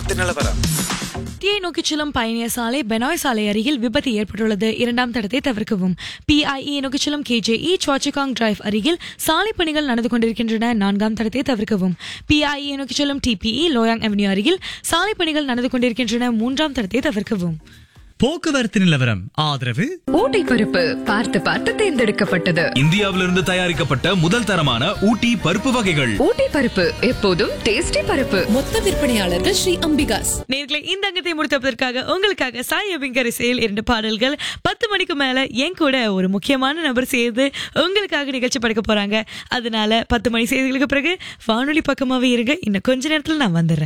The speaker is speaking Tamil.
போக்குவரத்து நிலவரம் டியை நோக்கிச் செல்லும் பயணியர் சாலை பெனாய் சாலை அருகில் விபத்து ஏற்பட்டுள்ளது இரண்டாம் தடத்தை தவிர்க்கவும் பிஐஇ நோக்கிச் செல்லும் கேஜேஇ சாச்சிகாங் டிரைவ் அருகில் சாலை பணிகள் நடந்து கொண்டிருக்கின்றன நான்காம் தடத்தை தவிர்க்கவும் பிஐஇ நோக்கிச் செல்லும் டிபிஇ லோயாங் அவென்யூ அருகில் சாலை பணிகள் நடந்து கொண்டிருக்கின்றன மூன்றாம் தடத்தை தவிர்க்கவும் போக்குவரத்து நிலவரம் ஆதரவு ஊட்டி பருப்பு பார்த்து பார்த்து தேர்ந்தெடுக்கப்பட்டது இந்தியாவிலிருந்து தயாரிக்கப்பட்ட முதல் தரமான ஊட்டி பருப்பு வகைகள் ஊட்டி பருப்பு எப்போதும் டேஸ்டி பருப்பு மொத்த விற்பனையாளர்கள் ஸ்ரீ அம்பிகாஸ் நேர்களை இந்த அங்கத்தை முடித்ததற்காக உங்களுக்காக சாய் அபிங்கர் இசையில் இரண்டு பாடல்கள் பத்து மணிக்கு மேல என் கூட ஒரு முக்கியமான நபர் சேர்ந்து உங்களுக்காக நிகழ்ச்சி படைக்க போறாங்க அதனால பத்து மணி செய்திகளுக்கு பிறகு வானொலி பக்கமாவே இருங்க இன்னும் கொஞ்ச நேரத்துல நான் வந்துடுறேன்